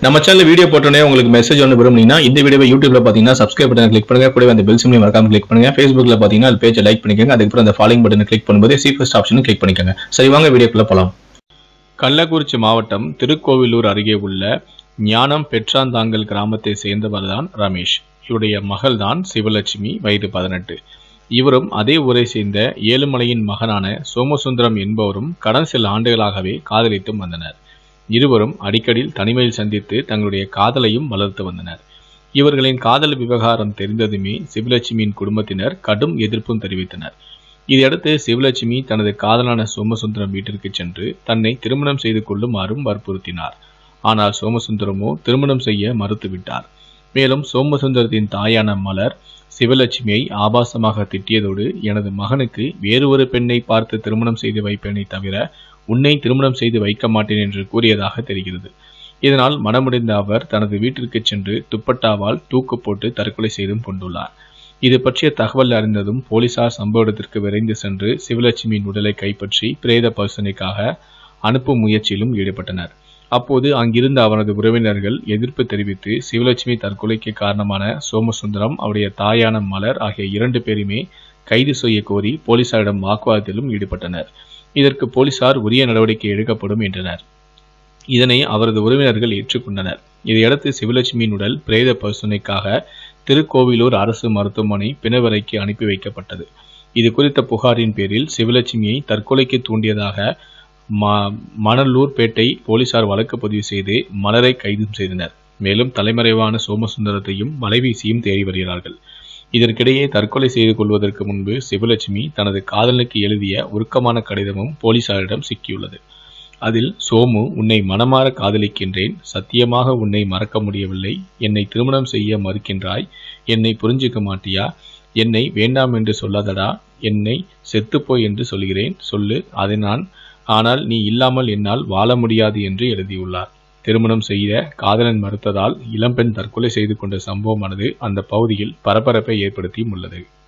நம்ம channel video போட்டோன்னே உங்களுக்கு மெசேஜ் ஒன்று விரும்புனீங்கன்னா இந்த வீடியோவை யூடியூப்ல பார்த்தீங்கன்னா சப்ஸ்கிரைப் பட்டன் கிளிக் பண்ணுங்க கூடவே அந்த பெல் சிம்லையும் மறக்காம கிளிக் பண்ணுங்க ஃபேஸ்புக்ல பார்த்தீங்கன்னா அது பேஜை லைக் பண்ணிக்கோங்க அதுக்கப்புறம் அந்த ஃபாலோயிங் பட்டனை கிளிக் பண்ணும்போது சி ஃபர்ஸ்ட் ஆப்ஷனும் கிளிக் பண்ணிக்கோங்க சரி வாங்க வீடியோக்குள்ள போலாம் கள்ளக்குறிச்சி மாவட்டம் திருக்கோவிலூர் அருகே உள்ள ஞானம் பெற்றாந்தாங்கல் கிராமத்தை சேர்ந்தவர்தான் ரமேஷ் இவருடைய மகள்தான் சிவலட்சுமி வயது பதினெட்டு இவரும் அதே ஊரை சேர்ந்த ஏழுமலையின் மகனான சோமசுந்தரம் என்பவரும் கடந்த சில ஆண்டுகளாகவே காதலித்தும் வந்தனர் இருவரும் அடிக்கடி தனிமையில் சந்தித்து தங்களுடைய காதலையும் வளர்த்து வந்தனர் இவர்களின் காதல் விவகாரம் தெரிந்ததுமே சிவலட்சுமியின் குடும்பத்தினர் கடும் எதிர்ப்பும் தெரிவித்தனர் இதையடுத்து சிவலட்சுமி தனது காதலான சோமசுந்தரம் வீட்டிற்கு சென்று தன்னை திருமணம் செய்து கொள்ளுமாறும் வற்புறுத்தினார் ஆனால் சோமசுந்தரமோ திருமணம் செய்ய மறுத்துவிட்டார் மேலும் சோமசுந்தரத்தின் தாயான மலர் சிவலட்சுமியை ஆபாசமாக திட்டியதோடு எனது மகனுக்கு வேறு ஒரு பெண்ணை பார்த்து திருமணம் செய்து வைப்பேனே தவிர உன்னை திருமணம் செய்து வைக்க மாட்டேன் என்று கூறியதாக தெரிகிறது இதனால் மனமுடைந்த அவர் தனது வீட்டிற்கு சென்று துப்பட்டாவால் தூக்கு போட்டு தற்கொலை செய்தும் கொண்டுள்ளார் இது பற்றிய தகவல் அறிந்ததும் போலீசார் சம்பவ இடத்திற்கு விரைந்து சென்று சிவலட்சுமியின் உடலை கைப்பற்றி பிரேத பரிசோதனைக்காக அனுப்பும் முயற்சியிலும் ஈடுபட்டனர் அப்போது அங்கிருந்த அவரது உறவினர்கள் எதிர்ப்பு தெரிவித்து சிவலட்சுமி தற்கொலைக்கு காரணமான சோமசுந்தரம் அவருடைய தாயான மலர் ஆகிய இரண்டு பேருமே கைது செய்ய கோரி போலீசாரிடம் வாக்குவாதத்திலும் ஈடுபட்டனர் இதற்கு போலீசார் உரிய நடவடிக்கை எடுக்கப்படும் என்றனர் இதனை அவரது உறவினர்கள் ஏற்றுக்கொண்டனர் இதையடுத்து சிவலட்சுமியின் உடல் பிரேத பரிசோதனைக்காக திருக்கோவிலூர் அரசு மருத்துவமனை பிணவரைக்கு அனுப்பி வைக்கப்பட்டது இது குறித்த புகாரின் பேரில் சிவலட்சுமியை தற்கொலைக்கு தூண்டியதாக ம- மணலூர்பேட்டை போலீசார் வழக்கு பதிவு செய்து மலரை கைது செய்தனர் மேலும் தலைமறைவான சோமசுந்தரத்தையும் வலைவீசியும் தேடி வருகிறார்கள் இதற்கிடையே தற்கொலை செய்து கொள்வதற்கு முன்பு சிவலட்சுமி தனது காதலனுக்கு எழுதிய உருக்கமான கடிதமும் போலீசாரிடம் சிக்கியுள்ளது அதில் சோமு உன்னை மனமாற காதலிக்கின்றேன் சத்தியமாக உன்னை மறக்க முடியவில்லை என்னை திருமணம் செய்ய மறுக்கின்றாய் என்னை புரிஞ்சுக்க மாட்டியா என்னை வேண்டாம் என்று சொல்லாதடா என்னை செத்துப்போய் என்று சொல்கிறேன் சொல்லு அதை நான் ஆனால் நீ இல்லாமல் என்னால் வாழ முடியாது என்று எழுதியுள்ளார் திருமணம் செய்த காதலன் மறுத்ததால் இளம்பெண் தற்கொலை செய்து கொண்ட சம்பவமானது அந்த பகுதியில் பரபரப்பை ஏற்படுத்தியும் உள்ளது